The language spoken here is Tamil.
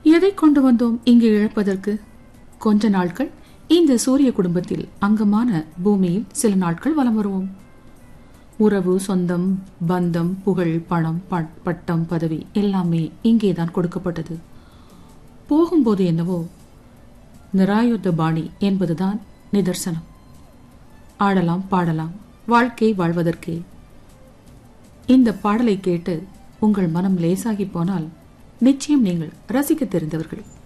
எதை கொண்டு வந்தோம் இங்கு இழப்பதற்கு கொஞ்ச நாட்கள் இந்த சூரிய குடும்பத்தில் அங்கமான பூமியில் சில நாட்கள் வலம் வருவோம் உறவு சொந்தம் பந்தம் புகழ் பணம் ப- பட்டம் பதவி எல்லாமே இங்கேதான் கொடுக்கப்பட்டது போகும்போது என்னவோ நிராயுத்த பாணி என்பதுதான் நிதர்சனம் ஆடலாம் பாடலாம் வாழ்க்கை வாழ்வதற்கே இந்த பாடலை கேட்டு உங்கள் மனம் லேசாகி போனால் நிச்சயம் நீங்கள் ரசிக்க தெரிந்தவர்கள்